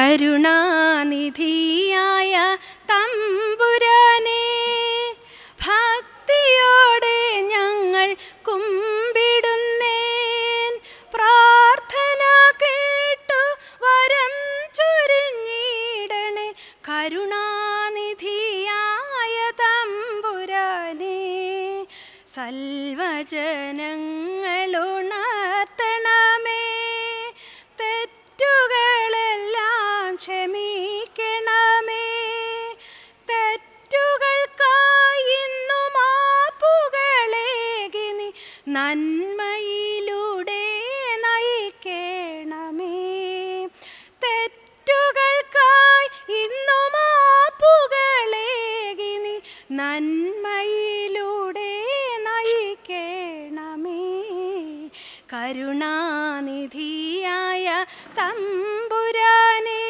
കരുണാനിധിയായ തമ്പുരാനെ ഭക്തിയോടെ ഞങ്ങൾ കുമ്പിടുന്നേൻ പ്രാർത്ഥന കേട്ടു വരം ചൊരിഞ്ഞിടണേ കരുണാനിധിയായ തമ്പുരാനെ സൽവചനങ്ങളുണർത്തണമേ തെറ്റുകളെല്ലാം ക്ഷമിക്കണമേ തെറ്റുകൾക്കായി ഇന്നു മാപ്പുകളേകി നീ നന്മയിലൂടെ നയിക്കണമേ തെറ്റുകൾക്കായി ഇന്നു മാപ്പുകളേകി നീ നന്മയിലൂടെ നയിക്കണമേ കരുണാനിധിയായ തമ്പുരാനേ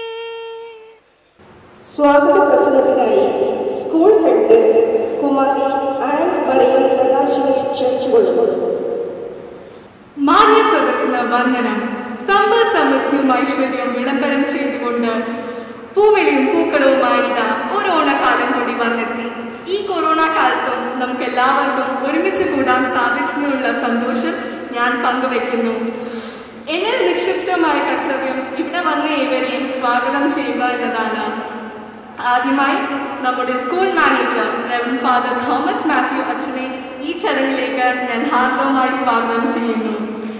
സ്വാഗത പ്രസംഗത്തിനായി സ്കൂൾ ഹെഡ് കുമാരി ആൻ മറിയം പ്രകാശിനെ ക്ഷണിച്ചുകൊള്ളുന്നു മാന്യ സദസ്സിന് വന്ദനം സമ്പൽ സമൃദ്ധിയും ഐശ്വര്യവും വിളംബരം ചെയ്തുകൊണ്ട് പൂവിളിയും പൂക്കളവുമായി ഇതാ ഒരു ഓണക്കാലം കൂടി വന്നെത്തി ഈ കൊറോണ കാലത്തും നമുക്ക് എല്ലാവർക്കും ഒരുമിച്ച് കൂടാൻ സാധിച്ചതിനുള്ള സന്തോഷം ഞാൻ പങ്കുവെക്കുന്നു എന്നിൽ നിക്ഷിപ്തമായ കർത്തവ്യം ഇവിടെ വന്ന ഏവരെയും സ്വാഗതം ചെയ്യുക എന്നതാണ് ആദ്യമായി നമ്മുടെ school manager reverend father Thomas Mathew അച്ഛനെ ഈ ചടങ്ങിലേക്ക് ഞാൻ ഹാർദവമായി സ്വാഗതം ചെയ്യുന്നു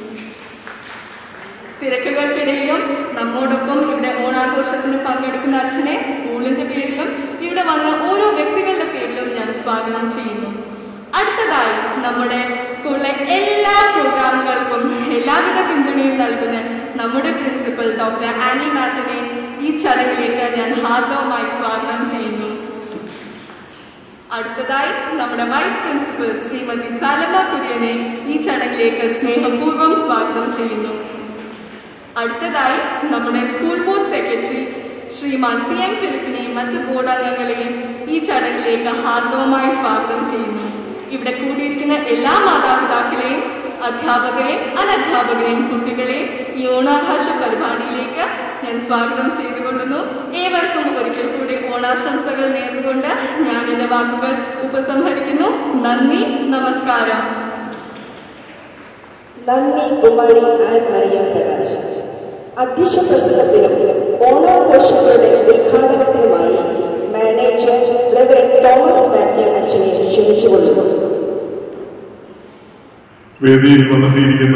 തിരക്കുകൾക്കിടയിലും നമ്മോടൊപ്പം ഇവിടെ ഓണാഘോഷത്തിന് പങ്കെടുക്കുന്ന അച്ഛനെ സ്കൂളിന്റെ പേരിലും ഇവിടെ വന്ന ഓരോ വ്യക്തികളുടെ പേരിലും ഞാൻ സ്വാഗതം ചെയ്യുന്നു അടുത്തതായി നമ്മുടെ സ്കൂളിലെ എല്ലാ പ്രോഗ്രാമുകൾക്കും എല്ലാവിധ പിന്തുണയും നൽകുന്ന നമ്മുടെ പ്രിൻസിപ്പൽ ഡോക്ടർ ആനി മാത്തിനെ ഈ ചടങ്ങിലേക്ക് ഞാൻ ഹാർദവമായി സ്വാഗതം ചെയ്യുന്നു അടുത്തതായി നമ്മുടെ വൈസ് പ്രിൻസിപ്പൽ ശ്രീമതി സാലമ കുര്യനെ ഈ ചടങ്ങിലേക്ക് സ്നേഹപൂർവ്വം സ്വാഗതം ചെയ്യുന്നു അടുത്തതായി നമ്മുടെ school board secretary Shriman T M ഫിലിപ്പിനെയും മറ്റ് ബോർഡ് അംഗങ്ങളെയും ഈ ചടങ്ങിലേക്ക് ഹാർദവമായി സ്വാഗതം ചെയ്യുന്നു ഇവിടെ കൂടിയിരിക്കുന്ന എല്ലാ മാതാപിതാക്കളെയും അധ്യാപകരെയും അനധ്യാപകരെയും കുട്ടികളെയും ഈ ഓണാഘോഷ പരിപാടിയിലേക്ക് ഞാൻ സ്വാഗതം ചെയ്തുകൊള്ളുന്നു ഏവർക്കും ഒരിക്കൽ കൂടി ഓണാശംസകൾ നേർന്നുകൊണ്ട് ഞാൻ എന്റെ വാക്കുകൾ ഉപസംഹരിക്കുന്നു നന്ദി നമസ്കാരം നന്ദി കുമാരി ആൻ മറിയം പ്രകാശ് അധ്യക്ഷ പ്രസംഗത്തിനും ഓണാഘോഷങ്ങളുടെ ഉദ്ഘാടനത്തിനുമായി മാനേജർ റെവറൻ തോമസ് മാത്യു അച്ഛനെ ക്ഷണിച്ചുകൊള്ളുന്നു വേദിയിൽ വന്നെത്തിയിരിക്കുന്ന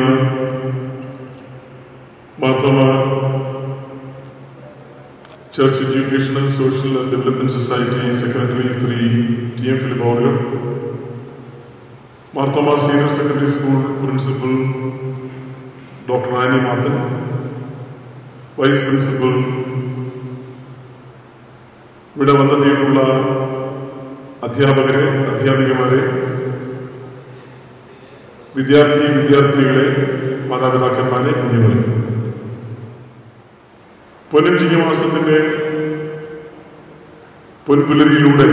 Marthoma church educational social and development society secretary Shri T M Philip ഓർഗർ Marthoma senior secondary school principal doctor Annie Mathan vice principal ഇവിടെ വന്നെത്തിയിട്ടുള്ള അധ്യാപകരെ അധ്യാപികമാരെ വിദ്യാർത്ഥി വിദ്യാർത്ഥിനികളെ മാതാപിതാക്കന്മാരെ കുഞ്ഞുങ്ങളെ പൊന്നിൻ ചിങ്ങമാസത്തിന്റെ പൊൻപുലരിയിലൂടെ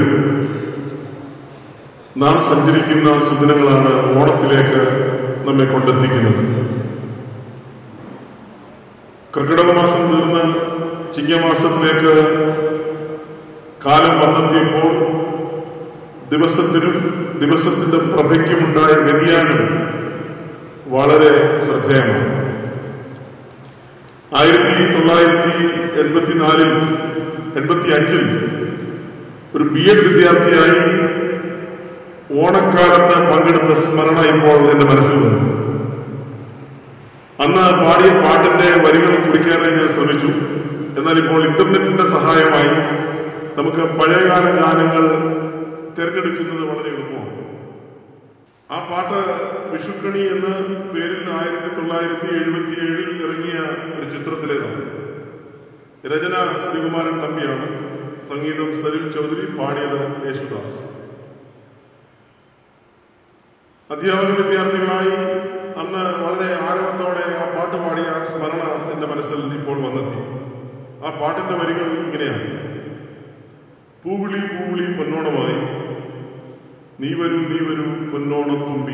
നാം സഞ്ചരിക്കുന്ന സുദിനങ്ങളാണ് ഓണത്തിലേക്ക് നമ്മെ കൊണ്ടെത്തിക്കുന്നത് കർക്കിടക മാസം തീർന്ന് ചിങ്ങമാസത്തിലേക്ക് കാലം വന്നെത്തിയപ്പോൾ ദിവസത്തിനും ദിവസത്തിന്റെ പ്രഭയ്ക്കുമുണ്ടായ വ്യതിയാനം വളരെ ശ്രദ്ധേയമാണ് ആയിരത്തി തൊള്ളായിരത്തി എൺപത്തിനാലിൽ എൺപത്തി അഞ്ചിൽ ഒരു ബി എഡ് വിദ്യാർത്ഥിയായി ഓണക്കാലത്ത് പങ്കെടുത്ത സ്മരണ ഇപ്പോൾ എന്റെ മനസ്സിൽ വന്നു അന്ന് പാടിയ പാട്ടിന്റെ വരികൾ കുറിക്കാനായി ഞാൻ ശ്രമിച്ചു എന്നാൽ ഇപ്പോൾ ഇന്റർനെറ്റിന്റെ സഹായമായി നമുക്ക് പഴയകാല ഗാനങ്ങൾ തിരഞ്ഞെടുക്കുന്നത് വളരെ എളുപ്പമാണ് ആ പാട്ട് വിഷുക്കണി എന്ന പേരിൽ ആയിരത്തി തൊള്ളായിരത്തി എഴുപത്തി ഏഴിൽ ഇറങ്ങിയ ഒരു ചിത്രത്തിലേതാണ് രചന ശ്രീകുമാരൻ തമ്പിയാണ് സംഗീതം സലിൽ ചൗധരി പാടിയത് യേശുദാസ് അധ്യാപക വിദ്യാർത്ഥികളായി അന്ന് വളരെ ആരവത്തോടെ ആ പാട്ട് പാടിയ ആ സ്മരണ എന്റെ മനസ്സിൽ ഇപ്പോൾ വന്നെത്തി ആ പാട്ടിന്റെ വരികൾ ഇങ്ങനെയാണ് പൂവിളി പൂവിളി പൊന്നോണമായി നീ വരൂ നീ വരൂ പൊന്നോണത്തുമ്പി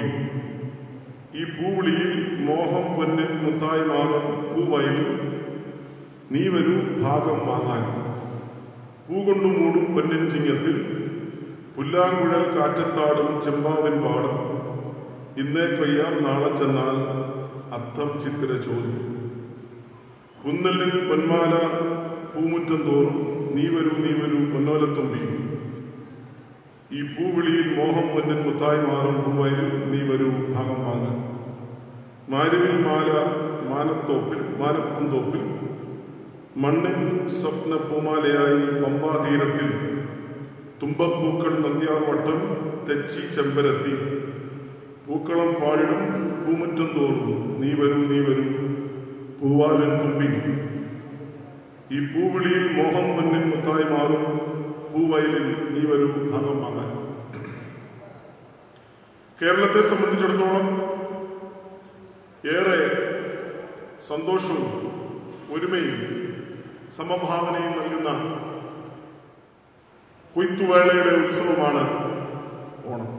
ഈ പൂവിളിയിൽ മോഹം പൊന്നിൻ മുത്തായി മാറും പൂവയലും നീ വരൂ ഭാഗം വാങ്ങാൻ പൂകൊണ്ടു മൂടും പൊന്നിൻ ചിങ്ങത്തിൽ പുല്ലാങ്കുഴൽ കാറ്റത്താടും ചെമ്പാവിൻ പാടും ഇന്നേ കൊയ്യാം നാളെ ചെന്നാൽ അത്തം ചിത്തിര ചോദ്യം പുന്നല്ലിൻ പൊന്മാല പൂമുറ്റം തോറും നീ വരൂ നീ വരൂ പൊന്നോലത്തുമ്പി ഈ പൂവിളിയിൽ മോഹം പൊന്നിൻ മുത്തായി മാറും പൂവയലിൽ നീ വരൂ ഭാഗം വാങ്ങാൻ മാരുവിൽ മാല മാനത്തോപ്പിൽ മാനപ്പുന്തോപ്പിൽ മണ്ണിൻ സ്വപ്ന പൂമാലയായി പമ്പാതീരത്തിൽ തുമ്പപ്പൂക്കൾ നന്ദ്യാവട്ടം തെച്ചി ചെമ്പരത്തി പൂക്കളം പാടിടും പൂമുറ്റം തോറും നീ വരൂ നീ വരൂ പൂവാലൻ തുമ്പി ഈ പൂവിളിയിൽ മോഹം പൊന്നിൻ മുത്തായി മാറും പൂവയലിൽ നീ വരൂ ഭാഗം വാങ്ങാൻ കേരളത്തെ സംബന്ധിച്ചിടത്തോളം ഏറെ സന്തോഷവും ഒരുമയും സമഭാവനയും നൽകുന്ന കൊയ്ത്തുവേളയുടെ ഉത്സവമാണ് ഓണം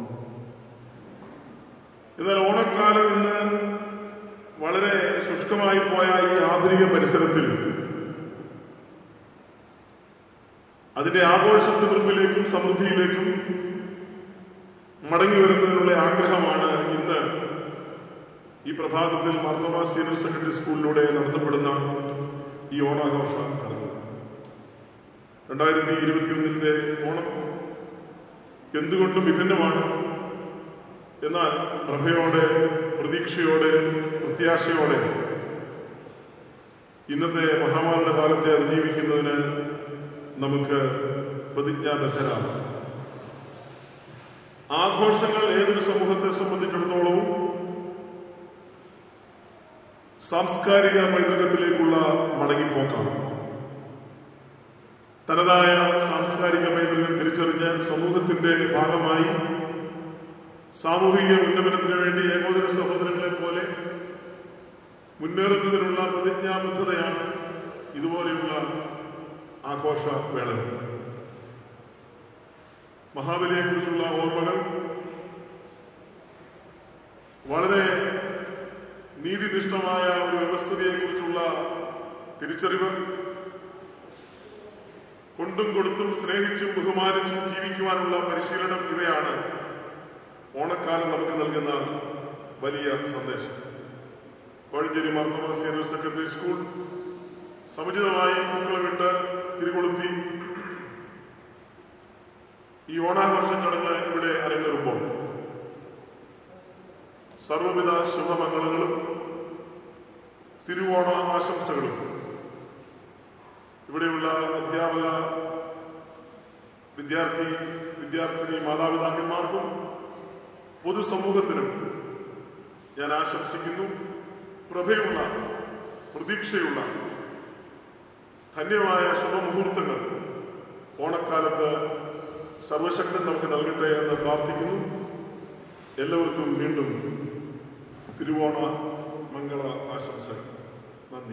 എന്നാൽ ഓണക്കാലം ഇന്ന് വളരെ ശുഷ്കമായി പോയ ഈ ആധുനിക പരിസരത്തിൽ അതിന്റെ ആഘോഷത്തിമിർപ്പിലേക്കും സമൃദ്ധിയിലേക്കും മടങ്ങി വരുന്നതിനുള്ള ആഗ്രഹമാണ് ഇന്ന് ഈ പ്രഭാതത്തിൽ മാർത്തോമ സീനിയർ സെക്കൻഡറി സ്കൂളിലൂടെ നടത്തപ്പെടുന്ന ഈ ഓണാഘോഷ ചടങ്ങ് രണ്ടായിരത്തി ഇരുപത്തിയൊന്നിന്റെ ഓണം എന്തുകൊണ്ടും വിഭിന്നമാണ് എന്നാൽ പ്രഭയോടെ പ്രതീക്ഷയോടെ പ്രത്യാശയോടെ ഇന്നത്തെ മഹാമാരിയുടെ കാലത്തെ അതിജീവിക്കുന്നതിന് നമുക്ക് പ്രതിജ്ഞാബദ്ധരാണ് ആഘോഷങ്ങൾ ഏതൊരു സമൂഹത്തെ സംബന്ധിച്ചിടത്തോളവും സാംസ്കാരിക പൈതൃകത്തിലേക്കുള്ള മടങ്ങിപ്പോക്കാണ് തനതായ സാംസ്കാരിക പൈതൃകം തിരിച്ചറിഞ്ഞ് സമൂഹത്തിന്റെ ഭാഗമായി സാമൂഹിക ഉന്നമനത്തിന് വേണ്ടി ഏകോദര സഹോദരങ്ങളെ പോലെ മുന്നേറുന്നതിനുള്ള പ്രതിജ്ഞാബദ്ധതയാണ് ഇതുപോലെയുള്ള ആഘോഷ വേളകൾ മഹാബലിയെക്കുറിച്ചുള്ള ഓർമ്മകൾ വളരെ നീതിനിഷ്ഠമായ ഒരു വ്യവസ്ഥതയെക്കുറിച്ചുള്ള തിരിച്ചറിവ് കൊണ്ടും കൊടുത്തും സ്നേഹിച്ചും ബഹുമാനിച്ചും ജീവിക്കുവാനുള്ള പരിശീലനം ഇവയാണ് ഓണക്കാലം നമുക്ക് നൽകുന്ന വലിയ സന്ദേശം Kozhencherry Marthoma senior secondary school സമുചിതമായി പൂക്കളമിട്ട് തിരികൊളുത്തി ഈ ഓണാഘോഷ ചടങ്ങ് ഇവിടെ അരങ്ങേറുമ്പോൾ സർവവിധ ശുഭമംഗളങ്ങളും തിരുവോണ ആശംസകളും ഇവിടെയുള്ള അധ്യാപക വിദ്യാർത്ഥി വിദ്യാർത്ഥിനി മാതാപിതാക്കന്മാർക്കും പൊതുസമൂഹത്തിനും ഞാൻ ആശംസിക്കുന്നു പ്രഭയുള്ള പ്രതീക്ഷയുള്ള ധന്യമായ ശുഭമുഹൂർത്തങ്ങൾ ഓണക്കാലത്ത് സർവശക്തൻ നമുക്ക് നൽകട്ടെ എന്ന് പ്രാർത്ഥിക്കുന്നു എല്ലാവർക്കും വീണ്ടും തിരുവോണ മംഗള ആശംസകൾ നന്ദി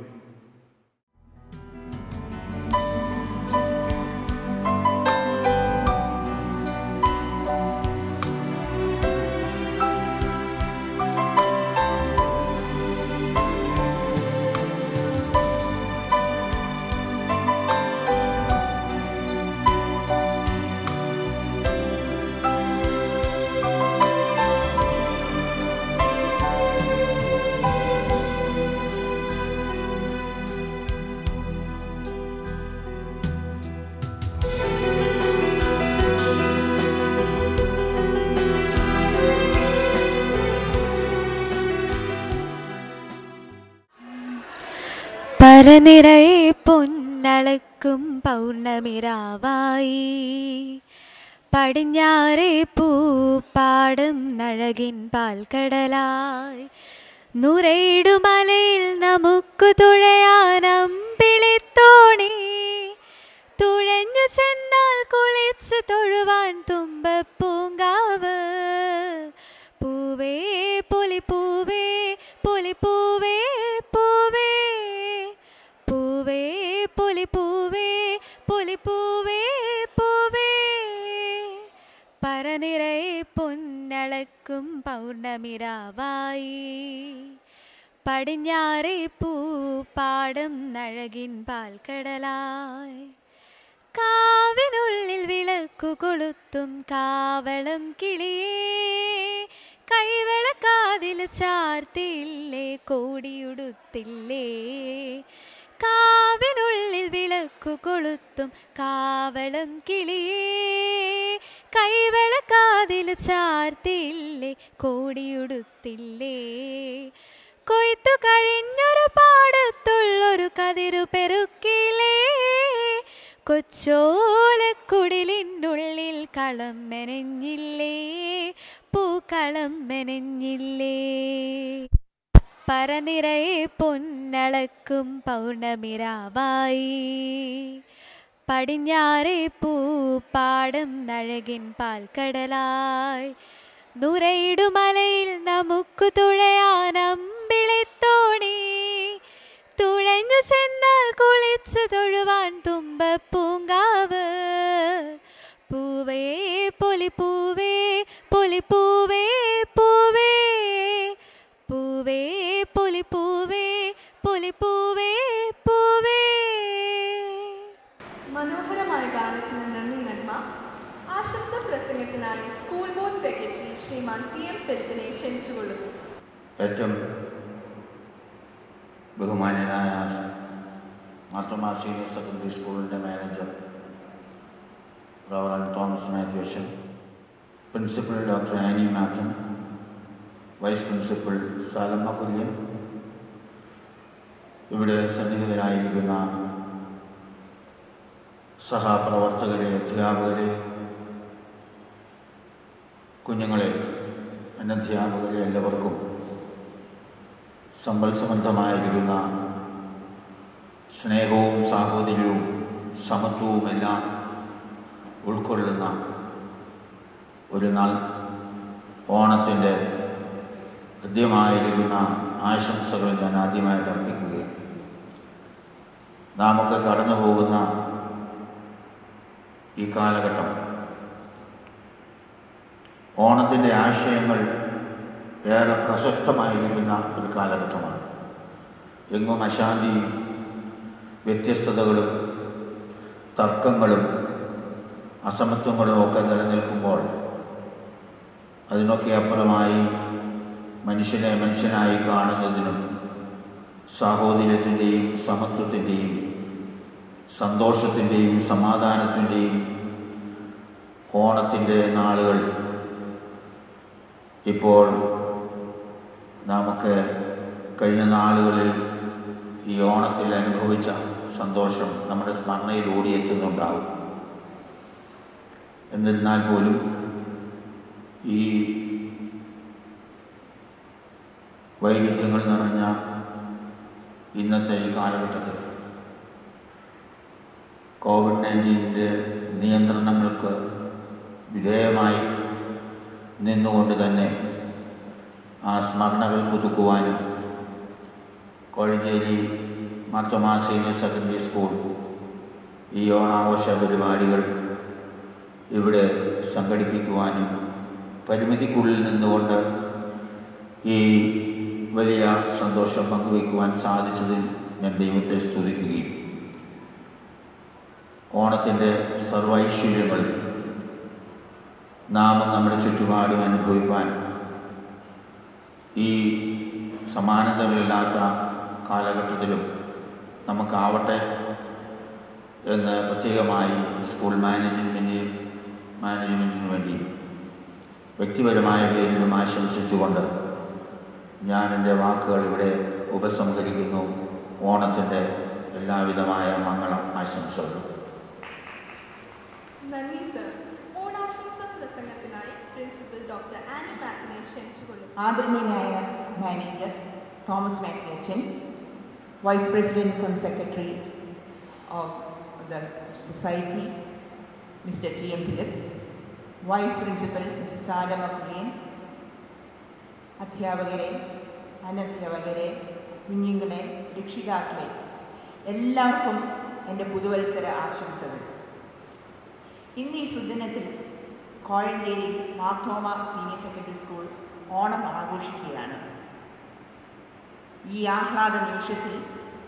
പരനിറയെ പൊന്നളക്കും പൗർണമിരാവായി പടിഞ്ഞാറേ പൂപ്പാടും നഴകിൻ പാൽക്കടലായി നുരയിടുമലയിൽ നമുക്കു തുഴയാനമ്പിളിത്തോണി തുഴഞ്ഞു ചെന്നാൽ കുളിച്ചു തൊഴുവാൻ തുമ്പപ്പൂങ്കാവ് പൂവേ പൊലിപ്പൂവേ പൊലിപ്പൂവേ പൂവേ പൂവേ പൊലിപ്പൂവേ പൊലിപ്പൂവേ പൂവേ പരനിറയെ പൊന്നളക്കും പൗർണമിരാവായി പടിഞ്ഞാറേ പൂപ്പാടം നഴകിൻ പാൽക്കടലായി കാവിനുള്ളിൽ വിളക്കു കൊളുത്തും കാവളം കിളിയേ കൈവളക്കാതിൽ ചാർത്തിയില്ലേ കോടിയുടുത്തില്ലേ കാവിനുള്ളിൽ വിളക്കു കൊളുത്തും കാവളം കിളിയേ കൈവളക്കാതിൽ ചാർത്തിയില്ലേ കോടിയുടുത്തില്ലേ കൊയ്ത്തു കഴിഞ്ഞൊരു പാടത്തുള്ളൊരു കതിരു പെരുക്കിലേ കൊച്ചോലക്കുടിലിനുള്ളിൽ കളം മെനഞ്ഞില്ലേ പൂക്കളം മെനഞ്ഞില്ലേ പറനിറയെ പൊന്നളക്കും പൗർണമിരാവായി പടിഞ്ഞാറേ പൂപ്പാടം നഴകിൻ പാൽക്കടലായി നുരയിടുമലയിൽ നമുക്ക് തുഴയാൻ അമ്പിളിത്തോണി തുഴഞ്ഞു ചെന്നാൽ കുളിച്ചു തൊഴുവാൻ തുമ്പപ്പൂങ്കാവ് പൂവേ പൊലിപ്പൂവേ പൊലിപ്പൂവേ പൂവേ പൂവേ പൊലിപ്പൂവേ പൊലിപ്പൂവേ പൂവേ മനോഹരമായ ഗാനത്തിന് നന്ദി നന്മ ആശംസ പ്രസംഗത്തിനായി school board secretary Shriman T M ഫിലിപ്പിനെ ക്ഷണിച്ചുകൊള്ളുന്നു ഏറ്റവും ബഹുമാന്യനായ മാർത്തോമാ സീനിയർ സെക്കൻഡറി സ്കൂളിൻ്റെ മാനേജർ റവറൻ തോമസ് മാത്യു അച്ഛൻ principal doctor Annie Mathen vice principal Salamma Kurian ഇവിടെ സന്നിഹിതരായിരിക്കുന്ന സഹപ്രവർത്തകരെ അധ്യാപകരെ കുഞ്ഞുങ്ങളെ അനധ്യാപകരെ എല്ലാവർക്കും സമ്പൽ സംബന്ധമായിരിക്കുന്ന സ്നേഹവും സാഹോദര്യവും സമത്വവുമെല്ലാം ഉൾക്കൊള്ളുന്ന ഒരു നാൾ ഓണത്തിൻ്റെ ഹൃദ്യമായിരിക്കുന്ന ആശംസകൾ ഞാൻ ആദ്യമായിട്ട് അർപ്പിക്കുകയാണ് നാമൊക്കെ കടന്നു പോകുന്ന ഈ കാലഘട്ടം ഓണത്തിൻ്റെ ആശയങ്ങൾ ഏറെ പ്രസക്തമായിരിക്കുന്ന ഒരു കാലഘട്ടമാണ് എങ്ങും അശാന്തിയും വ്യത്യസ്തതകളും തർക്കങ്ങളും അസമത്വങ്ങളും ഒക്കെ നിലനിൽക്കുമ്പോൾ അതിനൊക്കെ അപ്പുറമായി മനുഷ്യനെ മനുഷ്യനായി കാണുന്നതിനും സാഹോദര്യത്തിൻ്റെയും സമത്വത്തിൻ്റെയും സന്തോഷത്തിൻ്റെയും സമാധാനത്തിൻ്റെയും ഓണത്തിൻ്റെ നാളുകൾ ഇപ്പോൾ നമുക്ക് കഴിഞ്ഞ നാളുകളിൽ ഈ ഓണത്തിൽ അനുഭവിച്ച സന്തോഷം നമ്മുടെ സ്മരണയിൽ ഓടിയെത്തുന്നുണ്ടാവും എന്നിരുന്നാൽ പോലും ഈ വൈവിധ്യങ്ങൾ നിറഞ്ഞ ഇന്നത്തെ ഈ കാലഘട്ടത്തിൽ കോവിഡ് നയൻറ്റീൻ്റെ നിയന്ത്രണങ്ങൾക്ക് വിധേയമായി നിന്നുകൊണ്ട് തന്നെ ആ സ്മരണകൾ പുതുക്കുവാനും Kozhencherry Marthoma senior secondary school ഈ ഓണാഘോഷ പരിപാടികൾ ഇവിടെ സംഘടിപ്പിക്കുവാനും പരിമിതിക്കുള്ളിൽ നിന്നുകൊണ്ട് ഈ വലിയ സന്തോഷം പങ്കുവയ്ക്കുവാൻ സാധിച്ചതിൽ ഞാൻ ദൈവത്തെ സ്തുതിക്കുകയും ഓണത്തിൻ്റെ സർവൈശ്വര്യങ്ങൾ നാം നമ്മുടെ ചുറ്റുപാടും അനുഭവിപ്പാൻ ഈ സമാനതകളില്ലാത്ത കാലഘട്ടത്തിലും നമുക്കാവട്ടെ എന്ന് പ്രത്യേകമായി സ്കൂൾ മാനേജ്മെൻറ്റ് മാനേജ്മെൻറ്റിന് വേണ്ടി വ്യക്തിപരമായ പേരിലും ആശംസിച്ചുകൊണ്ട് ഞാൻ എൻ്റെ വാക്കുകൾ ഇവിടെ ഉപസംഹരിക്കുന്നു ഓണത്തിൻ്റെ എല്ലാവിധമായ മംഗളം ആശംസകളും നന്ദി സർ ഓണാശംസ പ്രസംഗത്തിനായി പ്രിൻസിപ്പൽ ഡോക്ടർ ആനി മാറ്റിനെ ക്ഷണിച്ചുകൊള്ളുന്നു ആദരണീയനായ മാനേജർ തോമസ് മാക്യച്ചൻ vice president cum secretary of the society mister T M Philip vice principal mister Salama Kurian അധ്യാപകരെ അനധ്യാപകരെ കുഞ്ഞുങ്ങളെ രക്ഷിതാക്കളെ എല്ലാവർക്കും എൻ്റെ പുതുവത്സര ആശംസകൾ ഇന്ന് ഈ സുദിനത്തിൽ Kozhencherry Marthoma senior secondary school Onam ആഘോഷിക്കുകയാണ് ഈ ആഹ്ലാദ നിമിഷത്തിൽ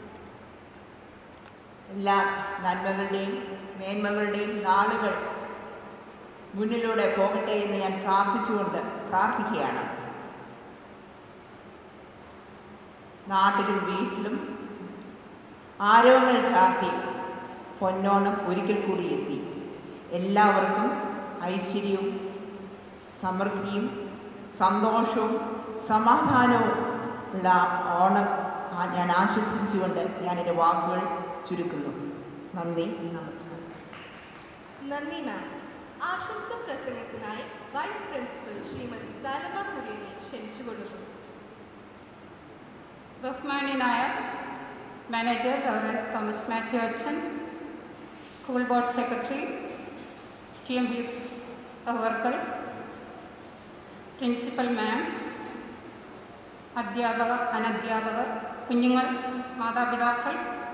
എല്ലാ നന്മകളുടെയും മേന്മകളുടെയും നാളുകൾ മുന്നിലൂടെ പോകട്ടെ എന്ന് ഞാൻ പ്രാർത്ഥിച്ചുകൊണ്ട് പ്രാർത്ഥിക്കുകയാണ് നാട്ടിലും വീട്ടിലും ആരവങ്ങൾ ചാർത്തി പൊന്നോണം ഒരിക്കൽ കൂടി എത്തി എല്ലാവർക്കും ഐശ്വര്യവും സമൃദ്ധിയും സന്തോഷവും സമാധാനവും ഉള്ള ഓണം ആ- ഞാൻ ആശംസിച്ചുകൊണ്ട് ഞാൻ എൻ്റെ വാക്കുകൾ ചുരുക്കുന്നു നന്ദി നമസ്കാരം നന്ദി മാം ആശംസ പ്രസംഗത്തിനായി വൈസ് പ്രിൻസിപ്പൽ ശ്രീമതി സലമ കുര്യനെ ക്ഷണിച്ചുകൊള്ളുന്നു ബഹുമാന്യനായ മാനേജർ റവറൻ തോമസ് മാത്യു അച്ഛൻ school board secretary T M B അവർകൾ പ്രിൻസിപ്പൽ മാം അധ്യാപക അനധ്യാപകർ കുഞ്ഞുങ്ങൾ മാതാപിതാക്കൾ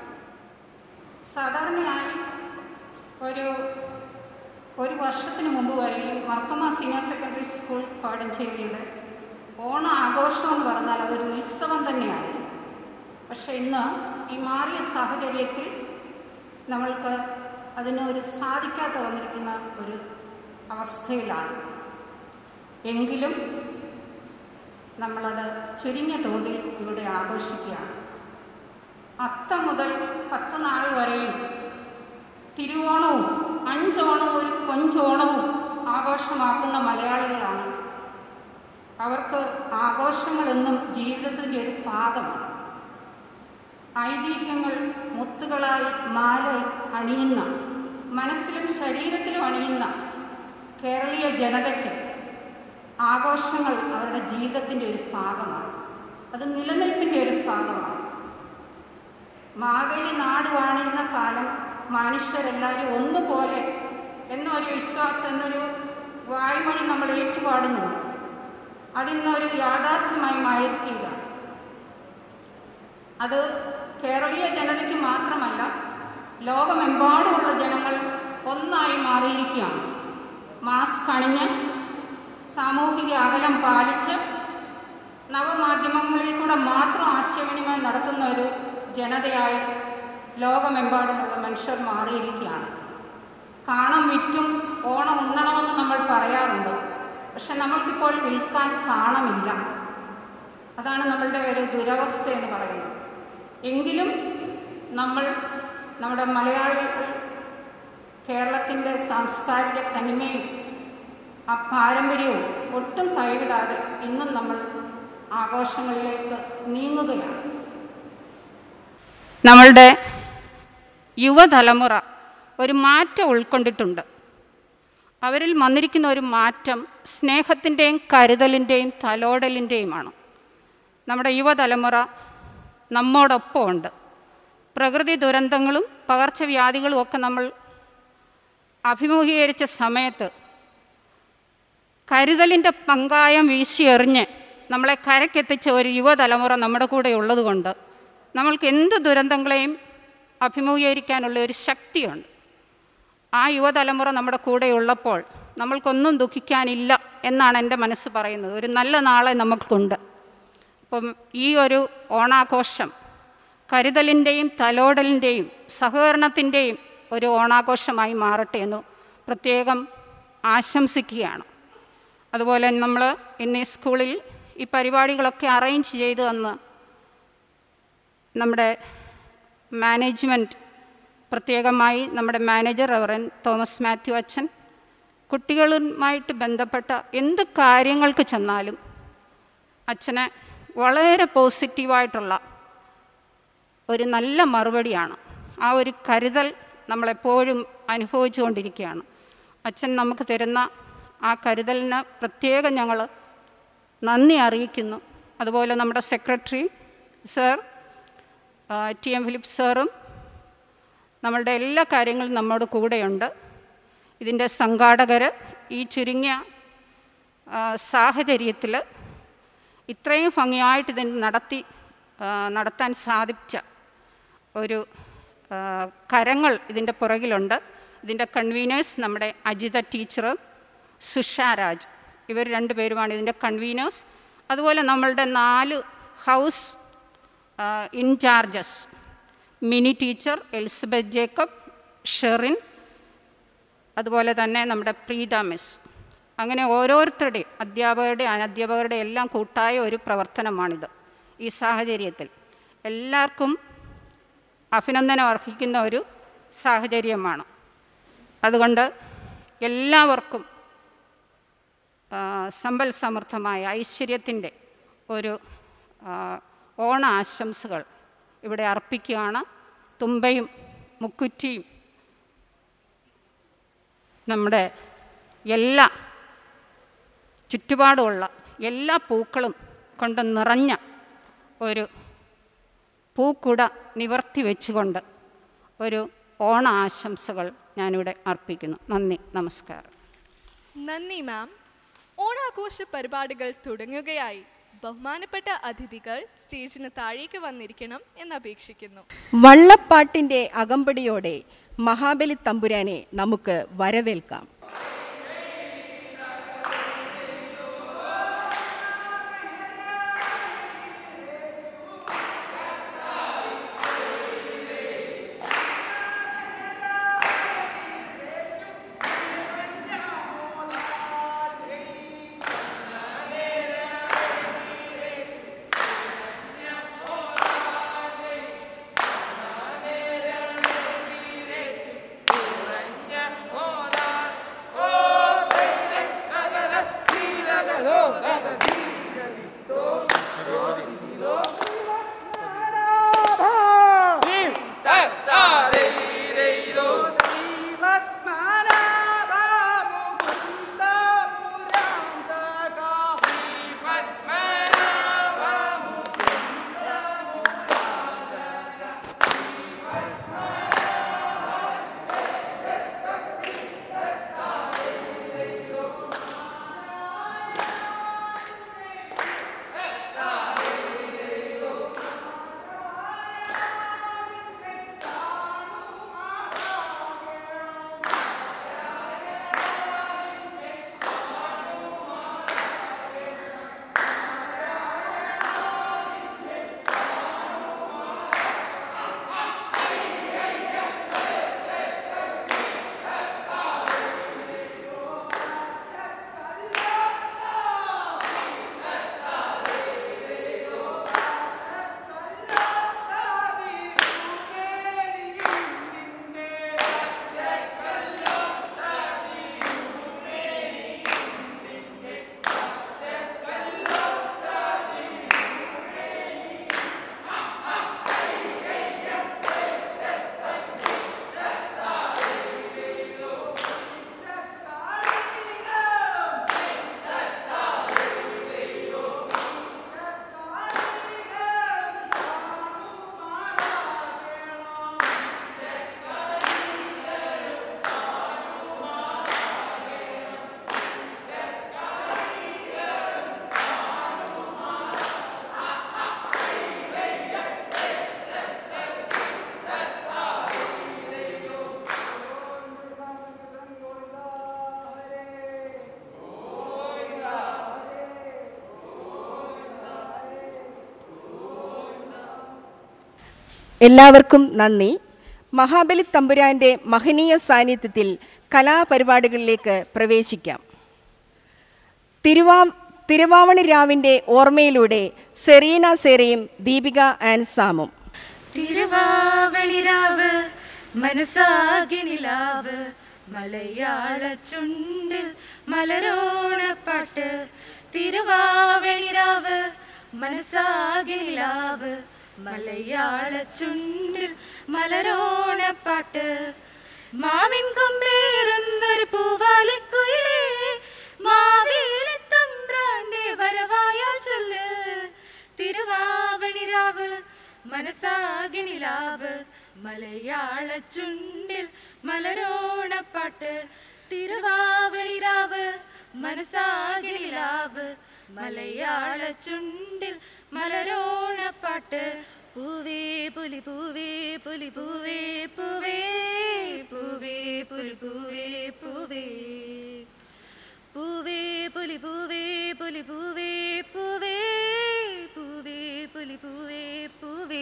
സാധാരണയായി ഒരു ഒരു വർഷത്തിന് മുമ്പ് വരെയും മർക്കമ സീനിയർ സെക്കൻഡറി സ്കൂൾ കോടഞ്ചേരിയുടെ ഓണ ആഘോഷം എന്ന് പറഞ്ഞാൽ അതൊരു ഉത്സവം തന്നെയാണ് പക്ഷെ ഇന്ന് ഈ മാറിയ സാഹചര്യത്തിൽ നമ്മൾക്ക് അതിന് ഒരു സാധിക്കാതെ വന്നിരിക്കുന്ന ഒരു അവസ്ഥയിലാണ് എങ്കിലും നമ്മളത് ചുരുങ്ങിയ തോതിൽ ഇവിടെ ആഘോഷിക്കുകയാണ് അത്തം മുതൽ പത്ത് നാൾ വരെയും തിരുവോണവും അഞ്ചോണവും ഒരു കൊഞ്ചോണവും ആഘോഷമാക്കുന്ന മലയാളികളാണ് അവർക്ക് ആഘോഷങ്ങളെന്നും ജീവിതത്തിൻ്റെ ഒരു ഭാഗമാണ് ഐതിഹ്യങ്ങൾ മുത്തുകളായി മാല അണിയുന്ന മനസ്സിലും ശരീരത്തിലും അണിയുന്ന കേരളീയ ജനതയ്ക്ക് ആഘോഷങ്ങൾ അവരുടെ ജീവിതത്തിൻ്റെ ഒരു ഭാഗമാണ് അത് നിലനിൽപ്പിൻ്റെ ഒരു ഭാഗമാണ് മാവേലി നാട് വാണിരുന്ന കാലം മനുഷ്യരെല്ലാവരും ഒന്നുപോലെ എന്നൊരു വിശ്വാസം എന്നൊരു വായ്മൊഴി നമ്മൾ ഏറ്റുപാടുന്നുണ്ട് അതിന്നൊരു യാഥാർത്ഥ്യമായി മായിരിക്കുകയാണ് അത് കേരളീയ ജനതയ്ക്ക് മാത്രമല്ല ലോകമെമ്പാടുമുള്ള ജനങ്ങൾ ഒന്നായി മാറിയിരിക്കുകയാണ് മാസ്ക് അണിഞ്ഞ് സാമൂഹിക അകലം പാലിച്ച് നവമാധ്യമങ്ങളിൽ കൂടെ മാത്രം ആശയവിനിമയം നടത്തുന്ന ഒരു ജനതയായി ലോകമെമ്പാടുമുള്ള മനുഷ്യർ മാറിയിരിക്കുകയാണ് കാണം വിറ്റും ഓണം ഉണ്ണണമെന്ന് നമ്മൾ പറയാറുണ്ട് പക്ഷെ നമ്മൾക്കിപ്പോൾ വിൽക്കാൻ കാണമില്ല അതാണ് നമ്മളുടെ ഒരു ദുരവസ്ഥ എന്ന് പറയുന്നത് എങ്കിലും നമ്മൾ നമ്മുടെ മലയാളികൾ കേരളത്തിൻ്റെ സാംസ്കാരിക തനിമയും ആ പാരമ്പര്യവും ഒട്ടും കൈവിടാതെ ഇന്നും നമ്മൾ ആഘോഷങ്ങളിലേക്ക് നീങ്ങുകയാണ് നമ്മളുടെ യുവതലമുറ ഒരു മാറ്റം ഉൾക്കൊണ്ടിട്ടുണ്ട് അവരിൽ വന്നിരിക്കുന്ന ഒരു മാറ്റം സ്നേഹത്തിൻ്റെയും കരുതലിൻ്റെയും തലോടലിൻ്റെയുമാണ് നമ്മുടെ യുവതലമുറ നമ്മോടൊപ്പം ഉണ്ട് പ്രകൃതി ദുരന്തങ്ങളും പകർച്ചവ്യാധികളും ഒക്കെ നമ്മൾ അഭിമുഖീകരിച്ച സമയത്ത് കരുതലിൻ്റെ പങ്കായം വീശിയെറിഞ്ഞ് നമ്മളെ കരക്കെത്തിച്ച ഒരു യുവതലമുറ നമ്മുടെ കൂടെ ഉള്ളതുകൊണ്ട് നമ്മൾക്ക് എന്ത് ദുരന്തങ്ങളെയും അഭിമുഖീകരിക്കാനുള്ള ഒരു ശക്തിയുണ്ട് ആ യുവതലമുറ നമ്മുടെ കൂടെ ഉള്ളപ്പോൾ നമ്മൾക്കൊന്നും ദുഃഖിക്കാനില്ല എന്നാണ് എൻ്റെ മനസ്സ് പറയുന്നത് ഒരു നല്ല നാളെ നമുക്കുണ്ട് അപ്പം ഈ ഒരു ഓണാഘോഷം കരുതലിൻ്റെയും തലോടലിൻ്റെയും സഹകരണത്തിൻ്റെയും ഒരു ഓണാഘോഷമായി മാറട്ടെ എന്ന് പ്രത്യേകം ആശംസിക്കുകയാണ് അതുപോലെ നമ്മൾ ഇന്ന് ഈ സ്കൂളിൽ ഈ പരിപാടികളൊക്കെ അറേഞ്ച് ചെയ്തു തന്ന് നമ്മുടെ മാനേജ്മെൻറ്റ് പ്രത്യേകമായി നമ്മുടെ മാനേജർ റവറൻ തോമസ് മാത്യു അച്ഛൻ കുട്ടികളുമായിട്ട് ബന്ധപ്പെട്ട എന്ത് കാര്യങ്ങൾക്ക് ചെന്നാലും അച്ഛനെ വളരെ പോസിറ്റീവായിട്ടുള്ള ഒരു നല്ല മറുപടിയാണ് ആ ഒരു കരുതൽ നമ്മളെപ്പോഴും അനുഭവിച്ചുകൊണ്ടിരിക്കുകയാണ് അച്ഛൻ നമുക്ക് തരുന്ന ആ കരുതലിന് പ്രത്യേകം ഞങ്ങൾ നന്ദി അറിയിക്കുന്നു അതുപോലെ നമ്മുടെ secretary sir T M Philip സാറും നമ്മളുടെ എല്ലാ കാര്യങ്ങളും നമ്മുടെ കൂടെയുണ്ട് ഇതിൻ്റെ സംഘാടകർ ഈ ചുരുങ്ങിയ സാഹചര്യത്തിൽ ഇത്രയും ഭംഗിയായിട്ട് ഇതിന് നടത്തി ആ, നടത്താൻ സാധിച്ച ഒരു ആ, കരങ്ങൾ ഇതിൻ്റെ പുറകിലുണ്ട് ഇതിൻ്റെ കൺവീനേഴ്സ് നമ്മുടെ അജിത ടീച്ചറും സുഷ രാജ് ഇവർ രണ്ടുപേരുമാണ് ഇതിൻ്റെ കൺവീനേഴ്സ് അതുപോലെ നമ്മളുടെ നാല് house incharges Mini teacher Elizabeth Jacob Sherin അതുപോലെ തന്നെ നമ്മുടെ പ്രീത മിസ് അങ്ങനെ ഓരോരുത്തരുടെയും അധ്യാപകരുടെ അനധ്യാപകരുടെ എല്ലാം കൂട്ടായ ഒരു പ്രവർത്തനമാണിത് ഈ സാഹചര്യത്തിൽ എല്ലാവർക്കും അഭിനന്ദനം അർഹിക്കുന്ന ഒരു സാഹചര്യമാണ് അതുകൊണ്ട് എല്ലാവർക്കും ആ, സമ്പൽ സമൃദ്ധമായ ഐശ്വര്യത്തിൻ്റെ ഒരു ആ, ഓണ ആശംസകൾ ഇവിടെ അർപ്പിക്കുകയാണ് തുമ്പയും മുക്കുറ്റിയും നമ്മുടെ എല്ലാ ചുറ്റുപാടുമുള്ള എല്ലാ പൂക്കളും കൊണ്ട് നിറഞ്ഞ ഒരു പൂക്കുട നിവർത്തി വെച്ചുകൊണ്ട് ഒരു ഓണ ആശംസകൾ ഞാനിവിടെ അർപ്പിക്കുന്നു നന്ദി നമസ്കാരം നന്ദി മാം ഓണാഘോഷ പരിപാടികൾ തുടങ്ങുകയായി ബഹുമാനപ്പെട്ട അതിഥികൾ സ്റ്റേജിന് താഴേക്ക് വന്നിരിക്കണം എന്ന് അപേക്ഷിക്കുന്നു വള്ളപ്പാട്ടിന്റെ അകമ്പടിയോടെ മഹാബലി തമ്പുരാനെ നമുക്ക് വരവേൽക്കാം എല്ലാവർക്കും നന്ദി മഹാബലി തമ്പുരാന്റെ മഹനീയ സാന്നിധ്യത്തിൽ കലാപരിപാടികളിലേക്ക് പ്രവേശിക്കാം തിരുവാ തിരുവാവണി രാവിൻ്റെ ഓർമ്മയിലൂടെ സെറീന സെറയും ദീപിക ആൻഡ് സാമും തിരുവാവണിരാവ് മനസാകിനിലാവ് മലയാള ചുണ്ടിൽ മലരോണപ്പാട്ട് തിരുവാവണിരാവ് മനസാകിനിലാവ് മലയാള ചുണ്ടിൽ മലരോണപ്പാട്ട് മാവിൻ കൊമ്പേറുന്നൊരു പൂവാലിക്കുയിലേ മാവേലി തമ്പ്രാന്റെ വരവായാൽ ചൊല്ല് തിരുവാവണിരാവ് മനസാകിനിലാവ് മലയാള ചുണ്ടിൽ മലരോണപ്പാട്ട് തിരുവാവണിരാവ് മനസാകിനിലാവ് മലയാള ചുണ്ടിൽ മലരോണപ്പാട്ട് പൂവേ പുലി പൂവേ പുലി പൂവേ പൂവേ പൂവേ പുലി പൂവേ പൂവേ പൂവേ പുലി പൂവേ പുലി പൂവേ പൂവേ പൂവേ പുലി പൂവേ പൂവേ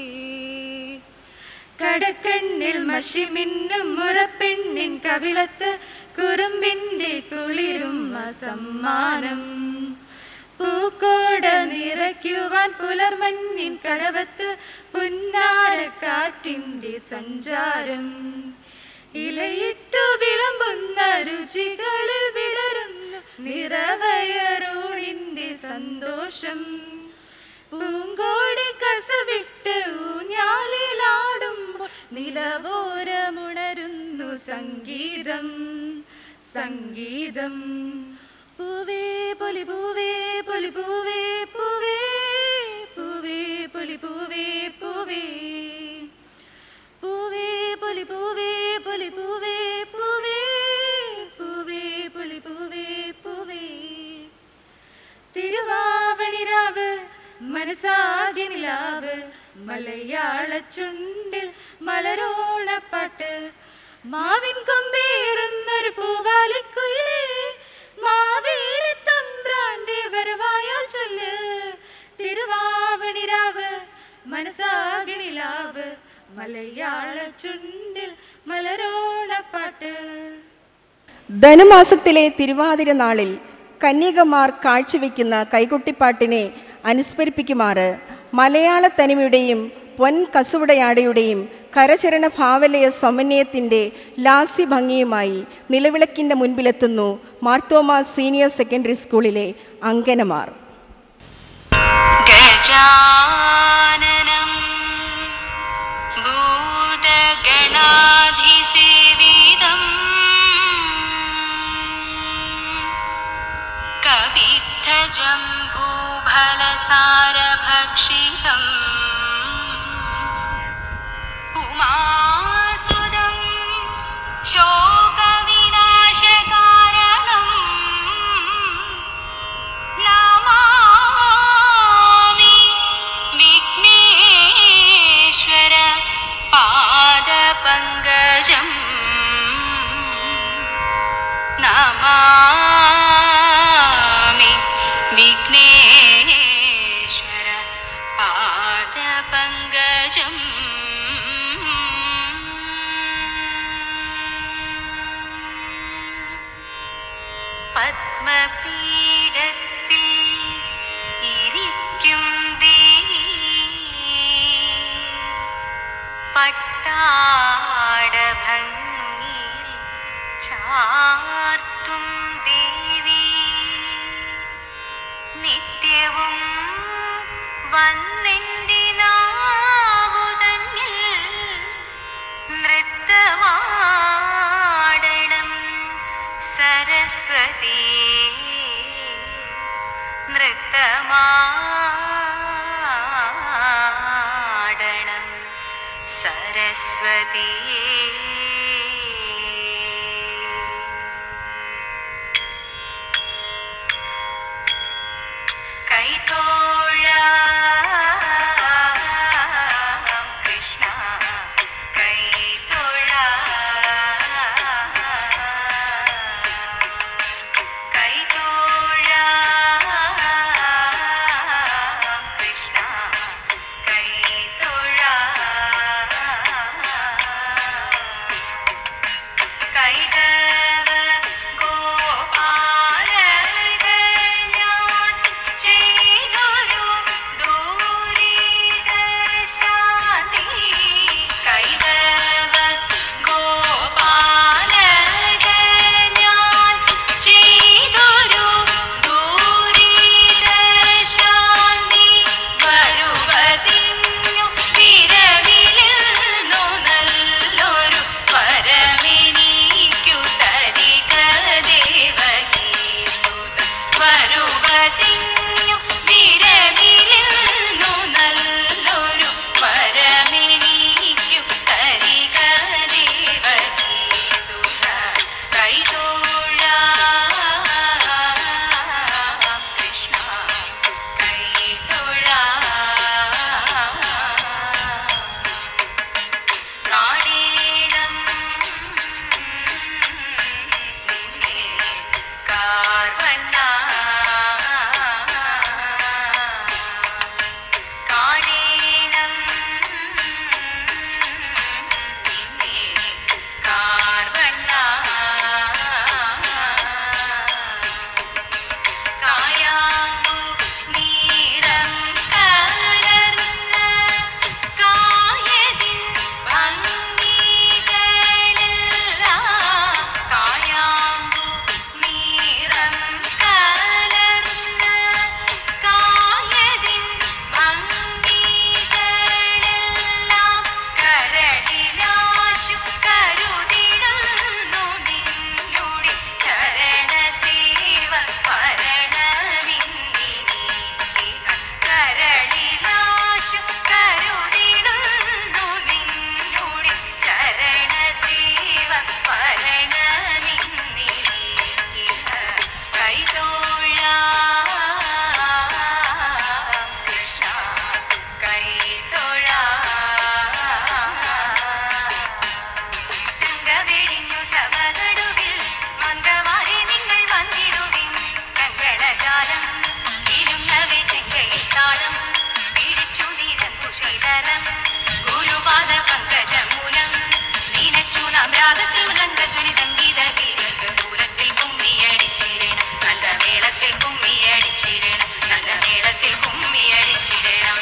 കടക്കണ്ണിൽ മഷിമിന്നും മുറപ്പെണ്ണിൻ കവിളത്ത് കുറുമ്പിന്റെ കുളിരും സമ്മാനം പൂക്കോട നിറയ്ക്കുവാൻ പുലർമഞ്ഞിൻ കടവത്ത് പുന്നാരക്കാറ്റിന്റെ സഞ്ചാരം ഇലയിട്ടു വിളമ്പുന്ന രുചികളിൽ വിടരുന്നു നിറവയറൂണിന്റെ സന്തോഷം പൂങ്കോടി കസവിട്ട് ഊഞ്ഞാലിലാടുമ്പോൾ നിലവോരമുണരുന്നു സംഗീതം സംഗീതം പൂവേ പൊലി പൂവേ പൊലി പൂവേ പൂവേ പൂവേ പൊലി പൂവേ പൂവേ പൂവേ പൊലി പൂവേ പൊലി പൂവേ പൂവേ പൂവേ പൊലി പൂവേ പൂവേ തിരുവാവണിരാവ് മനസ്സാകെ നിലാവ് മലയാള ചുണ്ടിൽ മലരോണപ്പാട്ട് മാവിൻ കൊമ്പേറുന്നൊരു പൂവാലിക്കുയിലേ മാവേലി തമ്പ്രാന്റെ വരവായാൽ ചൊല്ല് തിരുവാവണിരാവ് മനസ്സാകെ നിലാവ് മലയാള ചുണ്ടിൽ മലരോണപ്പാട്ട് ധനുമാസത്തിലെ തിരുവാതിര നാളിൽ കന്യകമാർ കാഴ്ചവെക്കുന്ന കൈകൊട്ടിപ്പാട്ടിനെ അനുസ്മരിപ്പിക്കുമാറ് മലയാള തനിമയുടെയും പൊൻ കസുവടയാടയുടെയും കരചരണ ഭാവലയ സമന്വയത്തിൻ്റെ ലാസ്യഭംഗിയുമായി നിലവിളക്കിൻ്റെ മുൻപിലെത്തുന്നു മാർത്തോമ സീനിയർ സെക്കൻഡറി സ്കൂളിലെ അങ്കനമാർ गजाननं भूतगणाधिसेवितम् कवित्थजम्बूफलसारभक्षितम् उमासुदं शोकविनाशकारणम् नमामि विघ्नेश्वर पादपङ्कजम् नमामि विघ्नेश्वर पादपङ्कजम् പത്മപീഠത്തിൽ ഇരിക്കും ദേവി പട്ടാടഭംഗിയിൽ ചാർത്തും ദേവി നിത്യവും വന്നെൻ്റെ നാവുതന്നിൽ നൃത്തമാടണം സരസ്വതി നൃത്തമാടണം സരസ്വതി കൈതോഴ കൃഷ്ണ കൈതോഴ കൈതോഴ കൃഷ്ണ കൈതോഴ കൈതവ ഗോപാലക ഞാൻ ചെയ്തൊരു പാദം ഗുരുപാദ പങ്കജമൂലം നീനച്ചു നാം രാഗത്തിൽ മൃദംഗധ്വനി സംഗീത വീരർക്ക് ദൂരത്തിൽ കുമ്മിയടിച്ചിടണം നല്ല മേളത്തിൽ കുമ്മിയടിച്ചിടണം നല്ല മേളത്തിൽ കുമ്മിയടിച്ചിടണം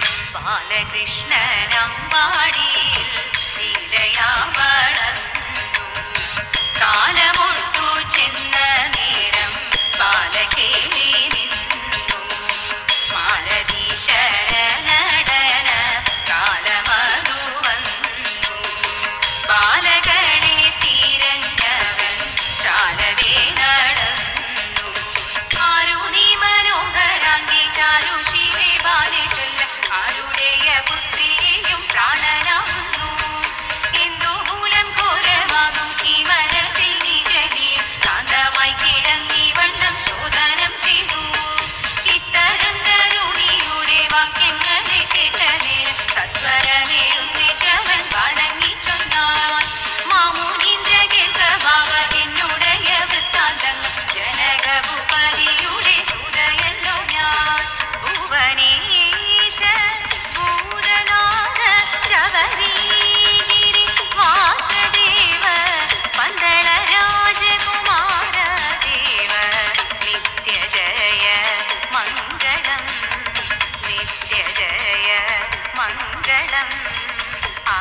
ബാലകൃഷ്ണനമ്പാടിയിൽ ലീലയാ വളർന്നു കാലമൊട്ടു ചെന്ന നേരം ബാലകേളി നിന്നു മാലതീശ്വര നടന കാലമതു വന്നു ബാലകളെ തിരഞ്ഞവൻ ചാലവേ നടന്നു ആരു നീ മനോഹരാങ്കി ചാരു ശിവേ ബാലെ ചൊല്ല ആരുടെയ പുത്രിയെയും പ്രാണനാകുന്നു എന്തു മൂലം ഘോരമാകും ഈ മനസ്സിൽ നിജനിയും കാന്തമായി കിടങ്ങി വണ്ണം ശോധനം ചെയ്തു ഇത്തരം തരുണിയുടെ വാക്യങ്ങളെ കേട്ട നേരം സത്വരമെഴുന്നേറ്റവൻ വണങ്ങി ചൊന്നാൻ മാമുനീന്ദ്ര കേൾക്കവാവ എന്നുടയ വൃത്താന്തങ്ങൾ ജനകഭൂപതിയുടെ സുതയല്ലോ ഞാൻ ഭുവനേശ ഭൂതനാഥ ശബരീഗിരി വാസദേവ പന്തള രാജകുമാര ദേവ നിത്യജയ മംഗളം നിത്യജയ മംഗളം ആ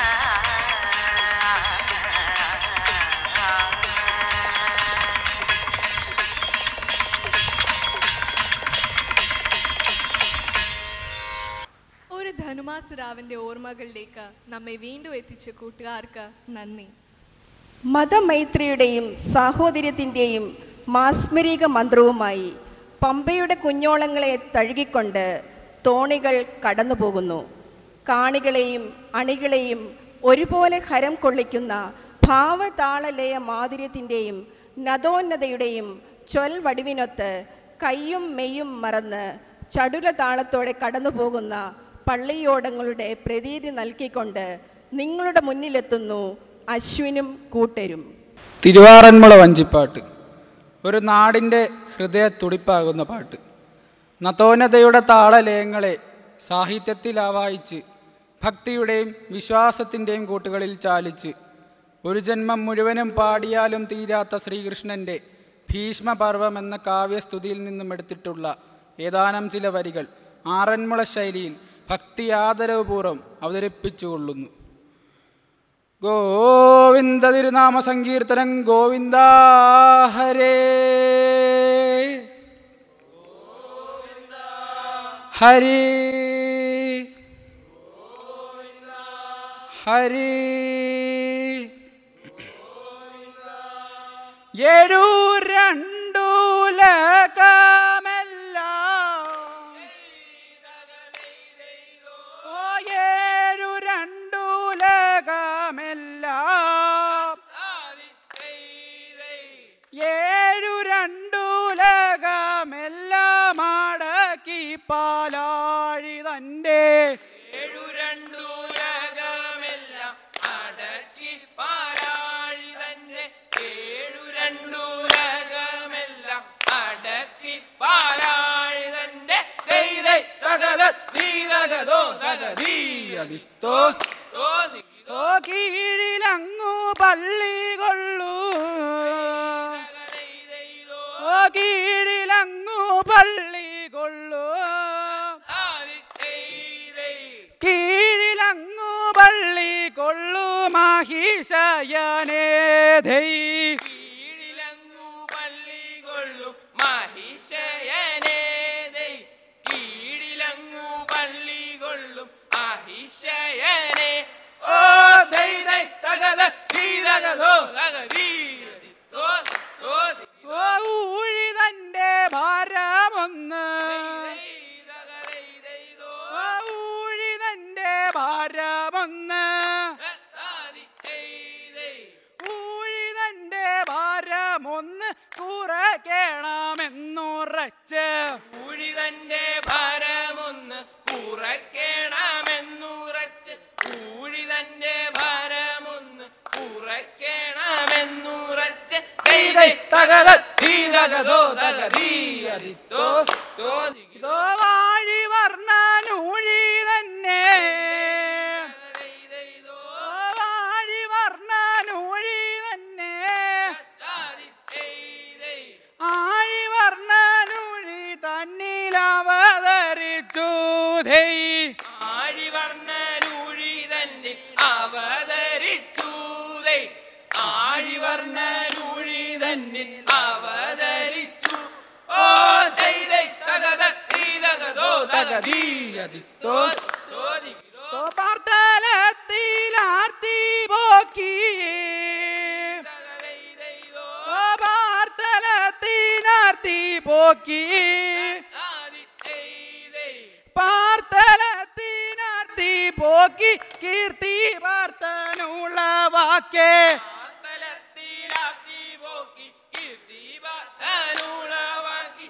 ഒരു ധനുമാസ് രാവിന്റെ ഓർമ്മകളിലേക്ക് നമ്മെ വീണ്ടും എത്തിച്ച കൂട്ടുകാർക്ക് നന്ദി മതമൈത്രിയുടെയും സാഹോദര്യത്തിൻ്റെയും മാസ്മരിക മന്ത്രവുമായി പമ്പയുടെ കുഞ്ഞോളങ്ങളെ തഴുകിക്കൊണ്ട് തോണികൾ കടന്നു പോകുന്നു കാണികളെയും അണികളെയും ഒരുപോലെ ഹരം കൊള്ളിക്കുന്ന ഭാവതാളലയ മാധുര്യത്തിൻ്റെയും നദോന്നതയുടെയും ചൊൽ വടിവിനൊത്ത് കയ്യും മെയ്യും മറന്ന് ചടുല താളത്തോടെ കടന്നു പോകുന്ന പള്ളിയോടങ്ങളുടെ പ്രതീതി നൽകിക്കൊണ്ട് നിങ്ങളുടെ മുന്നിലെത്തുന്നു അശ്വിനും കൂട്ടരും തിരുവാറന്മുള വഞ്ചിപ്പാട്ട് ഒരു നാടിൻ്റെ ഹൃദയ തുടിപ്പാകുന്ന പാട്ട് നതോന്നതയുടെ താളലയങ്ങളെ സാഹിത്യത്തിൽ ആവാഹിച്ച് ഭക്തിയുടെയും വിശ്വാസത്തിൻ്റെയും കൂട്ടുകളിൽ ചാലിച്ച് ഒരു ജന്മം മുഴുവനും പാടിയാലും തീരാത്ത ശ്രീകൃഷ്ണൻ്റെ ഭീഷ്മപർവം എന്ന കാവ്യസ്തുതിയിൽ നിന്നും എടുത്തിട്ടുള്ള ഏതാനും ചില വരികൾ ആറന്മുള ശൈലിയിൽ ഭക്തി ആദരവപൂർവ്വം അവതരിപ്പിച്ചുകൊള്ളുന്നു ഗോവിന്ദ തിരുനാമ സങ്കീർത്തനം ഗോവിന്ദ ഹരേ ഹരി ഹരി ഏഴു രണ്ടു ലകമെല്ലാം ഓ ഏഴു രണ്ടു ലകമെല്ലാം ഏഴു രണ്ടു ലകമെല്ലാം അടക്കി പാലാഴി തൻ്റെ ഏഴു രണ്ടു ലകമെല്ലാം അടക്കി പാലാഴി തൻ്റെ ഏഴു രണ്ടു ലകമെല്ലാം അടക്കി പാലാഴി തൻ്റെ ഓ കീഴിലങ്ങു പള്ളി കൊള്ളൂ ഓ കീഴിലങ്ങു പള്ളി കൊള്ളൂ കീഴിലങ്ങു പള്ളി കൊള്ളു മഹിഷയനേ ധൈ കീഴിലങ്ങു പള്ളി കൊള്ളു മഹിഷയനേ ധൈ കീഴിലങ്ങു പള്ളി കൊള്ളും അഹിഷയനെ ഓ ദൈ ദൈ തകത തീരകതോ തകതീ ഓ ഊഴി തന്റെ ഭാരമൊന്ന് ഓ ഊഴി തന്റെ ഭാരമൊന്ന് ഊഴി തന്റെ ഭാരമൊന്ന് കുറയ്ക്കണമെന്നുറച്ച് ഊഴി തന്റെ ഭാരമൊന്ന് കുറയ്ക്കണമെന്നുറച്ച് ഊഴി തന്റെ ഭാരമൊന്ന് കുറയ്ക്കണമെന്നുറച്ച് തകത തീരകതോ തകതീയതിത്തോ ഇതോ വാഴി വർണ്ണനൂഴി തന്നെ അവതരിച്ചു ദേ ആഴിവർണ്ണനൂഴി തന്നിൽ അവതരിച്ചു ഓ ദൈ ദൈ തകത തീരകതോ തകതീയതിത്തോ തോതികിതോ പാർത്തലത്തിലാർത്തി പോക്കി ഓ പാർത്തലത്തിനാർത്തി പോക്കി പാർത്തലത്തിനാർത്തി പോക്കി കീർത്തി വാർത്തനുള്ള വാക്കേ പാർത്തലത്തിലാത്തി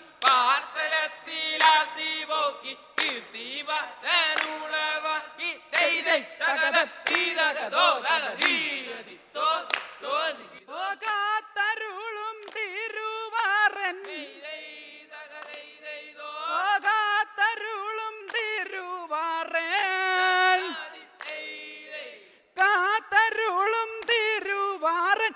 പോക്കി കീർത്തി വാർത്തനുളവാക്കി ദൈ ദൈ തകത തീരകതോ തകതീയതിത്തോ തോതികിതോ ഓ കാത്തരുളും തിരുവാറൻ ഓ കാത്തരുളും തിരുവാറൻ കാത്തരുളും തിരുവാറൻ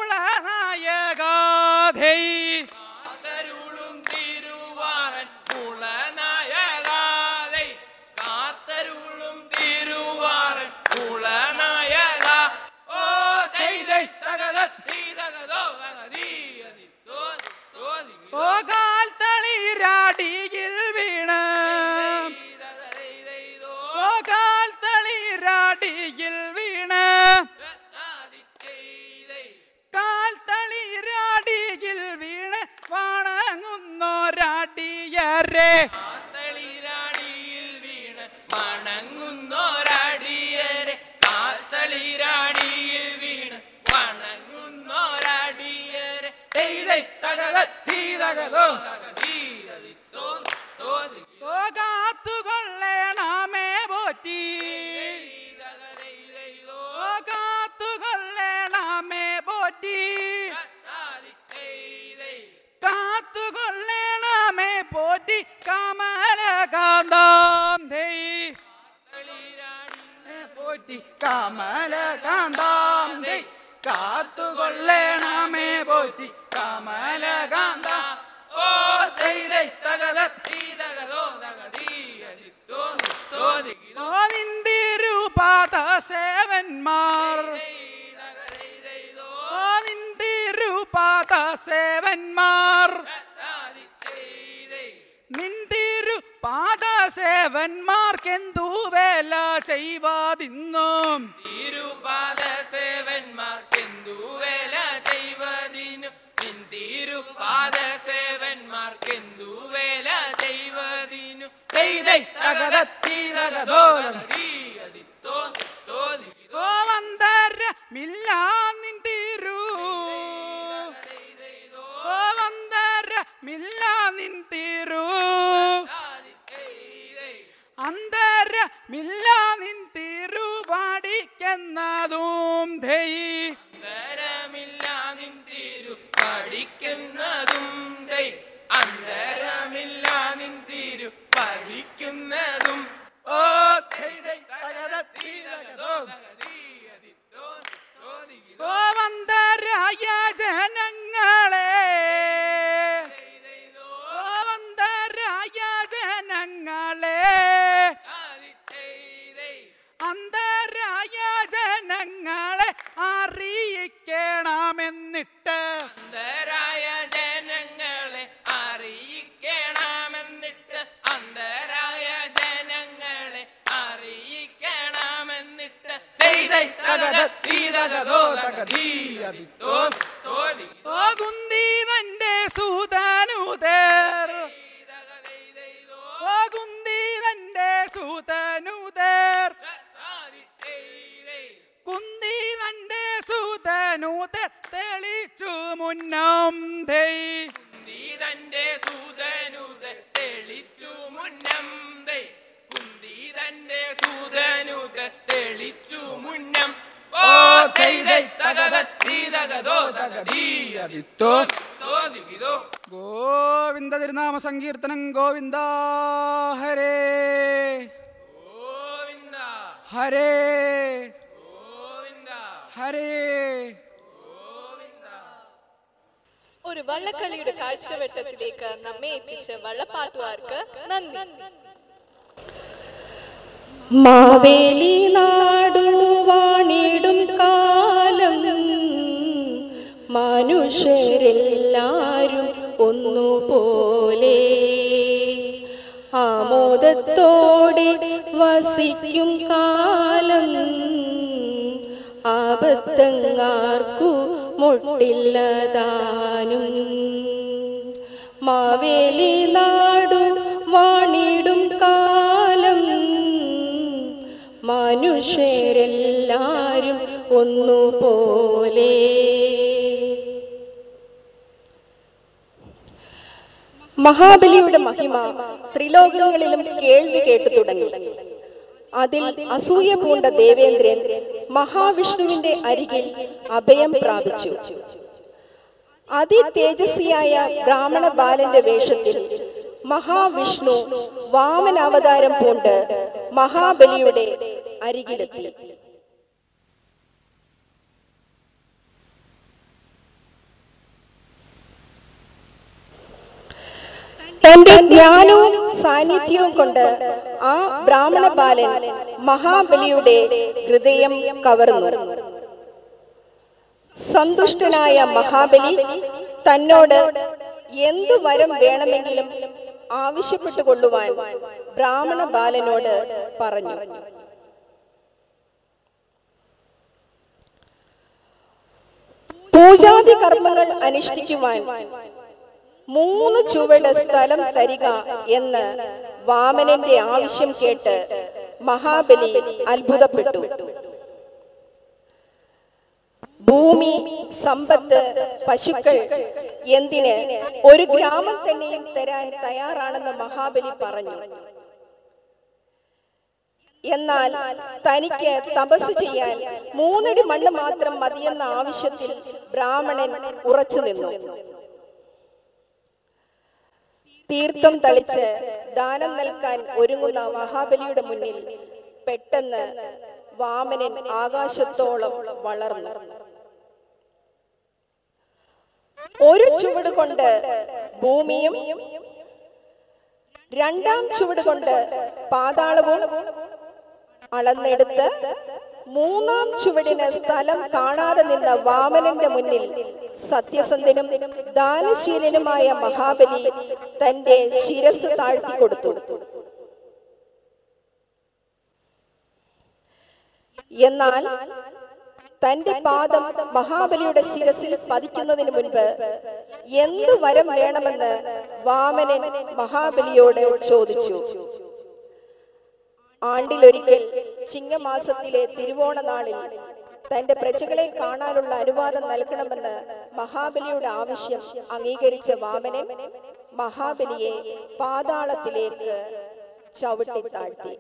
മുളനായകാധൈ കാത്തരുളും തിരുവാറൻ കുളനായകാതെ കാത്തരുളും തിരുവാറൻ കുളനായക ഓ ദൈ ദൈ തകത തീരകതോ തകതീയതിത്തോ തോതികിതോ ഓ കാൽ തളിരാടിയിൽ വീണ് ഓ കാൽ തളിരാടിയിൽ വീണ് കാൽ തളിരാടിയിൽ വീണ് വണങ്ങുന്നോരാടിയരെ കാത്തളിരാടിയിൽ വീണ് വണങ്ങുന്നോരടിയരെ കാത്തളിരാടിയിൽ വീണ് വണങ്ങുന്നോരടിയരെ ദൈ ദൈ തകത തീരകതോ തകതീരതിത്തോ തോതി ഓ കാത്തുകൊള്ളേണമേ പോറ്റി ഓ കാത്തുകൊള്ളേണമേ പോറ്റി കാത്തുകൊള്ളേണമേ പോറ്റി കമലകാന്താം ധൈ പോറ്റി കമലകാന്താം ധൈ കാത്തുകൊള്ളേണമേ പോറ്റി കമലകാന്ത ഓ ദൈ ദൈ തകത തീരകതോ തകതീയതിത്തോ തോതികിതോ ഓ നിന്തിരുപാത സേവന്മാർ ഓ നിന്തിരുപാത സേവന്മാർ നിന്തിരു പാദസേവന്മാർക്കെന്തു വേല ചെയ്വാതിന്നും തിരുപാദ സേവന്മാർക്കെന്തു വേല ചെയ്വതിനും തിരുപാദ സേവന്മാർക്കെന്തു വേല ചെയ്വതിനും ദൈ ദൈ തകത തീരകതോ തകതീയതിത്തോ തോതികിതോ ഓ വന്തര മില്ലാ നിന്തിരു ഓ വന്തര മില്ലാ നിന്തിരു അന്തര മില്ലാ നിന്തിരു പാടിക്കുന്നതും ധൈ അന്തരമില്ല നിൻ തിരു പഠിക്കുന്നതും ദൈ അന്തരമില്ല നിൻ തിരു പഠിക്കുന്നതും ഓ ദൈ ദൈ തകത തീരകതോ തകതീയതിത്തോ തോതികിതോ ഓ വന്തരായ ജനങ്ങളെ ഓ വന്തരായ ജനങ്ങളെ അന്തരായ ജനങ്ങളെ അറിയിക്കണമെന്നിട്ട് അന്തരായ ജനങ്ങളെ അറിയിക്കണമെന്നിട്ട് അന്തരായ ജനങ്ങളെ അറിയിക്കണമെന്നിട്ട് ദൈ ദൈ തകത തീരകതോ തകതീയതിത്തോ തോതികിതോ ഓ കുന്തി തന്റെ സൂതനുതേർ ഓ കുന്തി തന്റെ സൂതനുതേർ കുന്തി തന്റെ സൂതനുതേർ തെളിച്ചു മുന്നം ദൈ കുന്തി തന്റെ സൂതനുത തെളിച്ചു മുന്നം ദൈ കുന്തി തന്റെ സൂതനുത തെളിച്ചു മുന്നം ഓ ദൈ ദൈ തകത തീരകതോ തകതീയതിത്തോ തോതികിതോ ഗോവിന്ദ തിരുനാമ സങ്കീർത്തനം ഗോവിന്ദ ഹരേ ഗോവിന്ദ ഹരേ ഗോവിന്ദ ഹരേ ഒരു വള്ളക്കളിയുടെ കാഴ്ചവട്ടത്തിലേക്ക് നമ്മെ എത്തിച്ച വള്ളപ്പാട്ടുകാർക്ക് നന്ദി മാവേലി നാടു സ്നേഹത്തോടെ വസിക്കും കാലം ആപത്തങ്ങാർക്കു മുട്ടില്ലതാനും മാവേലി നാടു വാണിടും കാലം മനുഷ്യരെല്ലാരും ഒന്നുപോലെ മഹാബലിയുടെ മഹിമ ത്രിലോകങ്ങളിലും കേൾവി കേട്ടു തുടങ്ങി അതിൽ അസൂയ പൂണ്ട ദേവേന്ദ്രൻ മഹാവിഷ്ണുവിന്റെ അരികിൽ അഭയം പ്രാപിച്ചു അതിതേജസ്വിയായ ബ്രാഹ്മണ ബാലന്റെ വേഷത്തിൽ മഹാവിഷ്ണു വാമനാവതാരം പൂണ്ട് മഹാബലിയുടെ അരികിലെത്തി തന്റെ ജ്ഞാനവും സാന്നിധ്യവും കൊണ്ട് ആ ബ്രാഹ്മണ ബാലൻ മഹാബലിയുടെ ഹൃദയം കവർന്നു സന്തുഷ്ടനായ മഹാബലി തന്നോട് എന്തു വരം വേണമെങ്കിലും ആവശ്യപ്പെട്ടു കൊള്ളുവാൻ ബ്രാഹ്മണ ബാലനോട് പറഞ്ഞു പൂജാതി കർമ്മങ്ങൾ അനുഷ്ഠിക്കുവാൻ മൂന്ന് ചുവട് സ്ഥലം തരിക എന്ന് വാമനന്റെ ആവശ്യം കേട്ട് മഹാബലി അത്ഭുതപ്പെട്ടു ഭൂമി സമ്പത്ത് പശുക്കൾ എന്തിന് ഒരു ഗ്രാമം തന്നെയും തരാൻ തയ്യാറാണെന്ന് മഹാബലി പറഞ്ഞു എന്നാൽ തനിക്ക് തപസ് ചെയ്യാൻ മൂന്നടി മണ്ണ് മാത്രം മതിയെന്ന ആവശ്യത്തിൽ ബ്രാഹ്മണൻ ഉറച്ചു നിന്നു തീർത്ഥം തളിച്ച് ദാനം നൽകാൻ ഒരുങ്ങുന്ന മഹാബലിയുടെ മുന്നിൽ പെട്ടെന്ന് വാമനൻ ആകാശത്തോളം വളർന്നു ഒരു ചുവട് കൊണ്ട് ഭൂമിയും രണ്ടാം ചുവട് കൊണ്ട് പാതാളവും അളന്നെടുത്ത് മൂന്നാം ചുവടിന് സ്ഥലം കാണാതെ നിന്ന വാമനന്റെ മുന്നിൽ സത്യസന്ധനും ദാനശീലനുമായ മഹാബലി തന്റെ ശിരസ് താഴ്ത്തി കൊടുത്തു എന്നാൽ തന്റെ പാദം മഹാബലിയുടെ ശിരസിൽ പതിക്കുന്നതിന് മുൻപ് എന്ത് വരം വേണമെന്ന് വാമനൻ മഹാബലിയോട് ചോദിച്ചു ആണ്ടിലൊരിക്കൽ ചിങ്ങമാസത്തിലെ തിരുവോണ നാളിൽ തന്റെ പ്രജകളെ കാണാനുള്ള അനുവാദം നൽകണമെന്ന് മഹാബലിയുടെ ആവശ്യം അംഗീകരിച്ച വാമനൻ മഹാബലിയെ പാതാളത്തിലേക്ക് ചവിട്ടി താഴ്ത്തി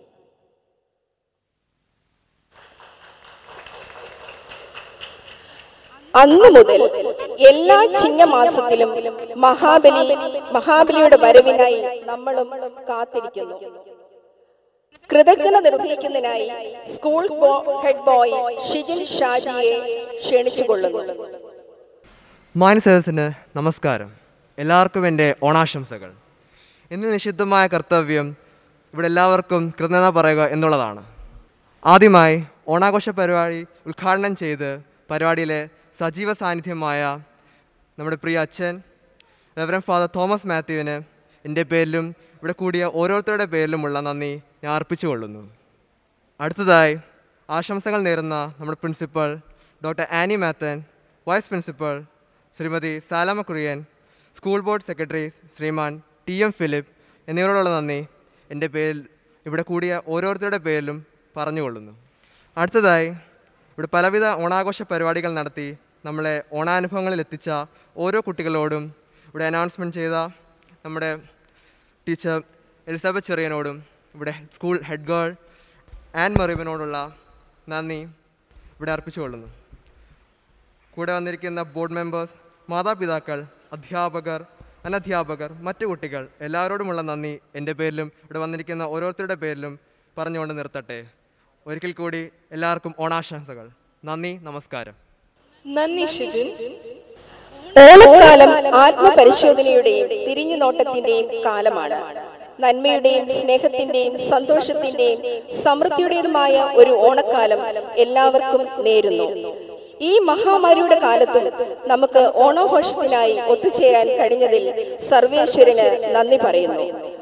അന്നു മുതൽ എല്ലാ ചിങ്ങമാസത്തിലും മഹാബലി മഹാബലിയുടെ വരവിനായി നമ്മളും കാത്തിരിക്കുന്നു കൃതജ്ഞത നിർവഹിക്കുന്നതിനായി സ്കൂൾ ബോ- ഹെഡ് ബോയ് ഷിജിൻ ഷാജിയെ ക്ഷണിച്ചുകൊള്ളുന്നു മാന്യസദസ്സിന് നമസ്കാരം എല്ലാവർക്കും എൻ്റെ ഓണാശംസകൾ ഇന്ന് നിഷിദ്ധമായ കർത്തവ്യം ഇവിടെ എല്ലാവർക്കും കൃതജ്ഞത പറയുക എന്നുള്ളതാണ് ആദ്യമായി ഓണാഘോഷ പരിപാടി ഉദ്ഘാടനം ചെയ്ത് പരിപാടിയിലെ സജീവ സാന്നിധ്യമായ നമ്മുടെ പ്രിയ അച്ഛൻ റെവറൻ ഫാദർ തോമസ് മാത്യുവിന് എൻ്റെ പേരിലും ഇവിടെ കൂടിയ ഓരോരുത്തരുടെ പേരിലുമുള്ള നന്ദി ഞാൻ അർപ്പിച്ചുകൊള്ളുന്നു അടുത്തതായി ആശംസകൾ നേരുന്ന നമ്മുടെ principal doctor Annie Mathan vice principal Shrimati Salama Kurian school board secretary Shriman T M Philip എന്നിവരോടുള്ള നന്ദി എൻ്റെ പേരിൽ ഇവിടെ കൂടിയ ഓരോരുത്തരുടെ പേരിലും പറഞ്ഞുകൊള്ളുന്നു അടുത്തതായി ഇവിടെ പലവിധ ഓണാഘോഷ പരിപാടികൾ നടത്തി നമ്മളെ ഓണാനുഭവങ്ങളിൽ എത്തിച്ച ഓരോ കുട്ടികളോടും ഇവിടെ അനൗൺസ്മെൻറ്റ് ചെയ്ത നമ്മുടെ ടീച്ചർ എലിസബത്ത് ചെറിയനോടും ഇവിടെ സ്കൂൾ ഹെഡ് ഗേൾ ആൻ മറീബിനോടുള്ള നന്ദി ഇവിടെ അർപ്പിച്ചുകൊള്ളുന്നു കൂടെ വന്നിരിക്കുന്ന ബോർഡ് മെമ്പേഴ്സ് മാതാപിതാക്കൾ അധ്യാപകർ അനധ്യാപകർ മറ്റു കുട്ടികൾ എല്ലാവരോടുമുള്ള നന്ദി എൻ്റെ പേരിലും ഇവിടെ വന്നിരിക്കുന്ന ഓരോരുത്തരുടെ പേരിലും പറഞ്ഞുകൊണ്ട് നിർത്തട്ടെ ഒരിക്കൽ കൂടി എല്ലാവർക്കും ഓണാശംസകൾ നന്ദി നമസ്കാരം നന്ദി ഷിജിൻ ഓണക്കാലം ആത്മപരിശോധനയുടെയും തിരിഞ്ഞുനോട്ടത്തിന്റെയും കാലമാണ് നന്മയുടെയും സ്നേഹത്തിന്റെയും സന്തോഷത്തിന്റെയും സമൃദ്ധിയുടേതുമായ ഒരു ഓണക്കാലം എല്ലാവർക്കും നേരുന്നു ഈ മഹാമാരിയുടെ കാലത്തും നമുക്ക് ഓണാഘോഷത്തിനായി ഒത്തുചേരാൻ കഴിഞ്ഞതിൽ സർവേശ്വരന് നന്ദി പറയുന്നു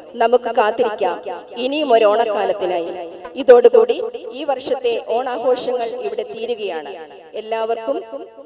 നമുക്ക് കാത്തിരിക്കാം ഇനിയും ഒരു ഓണക്കാലത്തിനായി ഇതോടുകൂടി ഈ വർഷത്തെ ഓണാഘോഷങ്ങൾ ഇവിടെ തീരുകയാണ് എല്ലാവർക്കും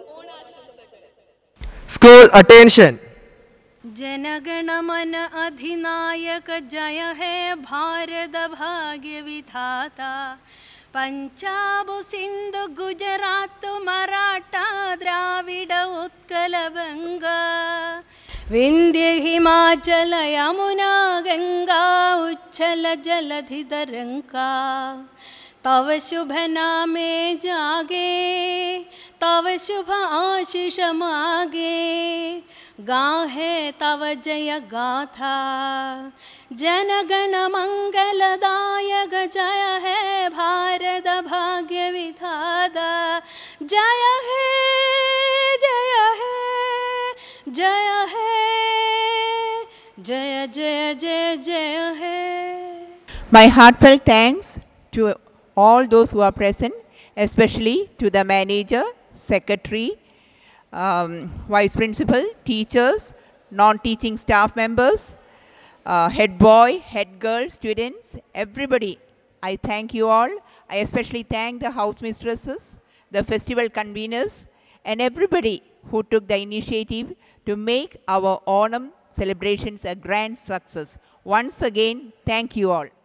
സ്കൂൾ അറ്റൻഷൻ जनगणमन अधिनायक जय हे भारत भाग्य विधाता पञ्जाबु सिन्धु गुजरात् मराठा द्राविड उत्कल बङ्ग विन्ध्य हिमाचल यमुना गङ्गा उच्छल जलधितरङ्का तव शुभ नामे जागे तव शुभ आशिष मागे गाहे तव जय गाथा जनगण मङ्गलदायक जय हे भारत भाग्य विधाता जय हे जय हे जय हे जय जय जय जय हे My heartfelt thanks to all those who are present, especially to the manager, secretary, um, vice principal, teachers, non-teaching staff members, uh, head boy, head girl, students, everybody. I thank you all. I especially thank the house mistresses, the festival conveners, and everybody who took the initiative to make our Onam celebrations a grand success. Once again, thank you all.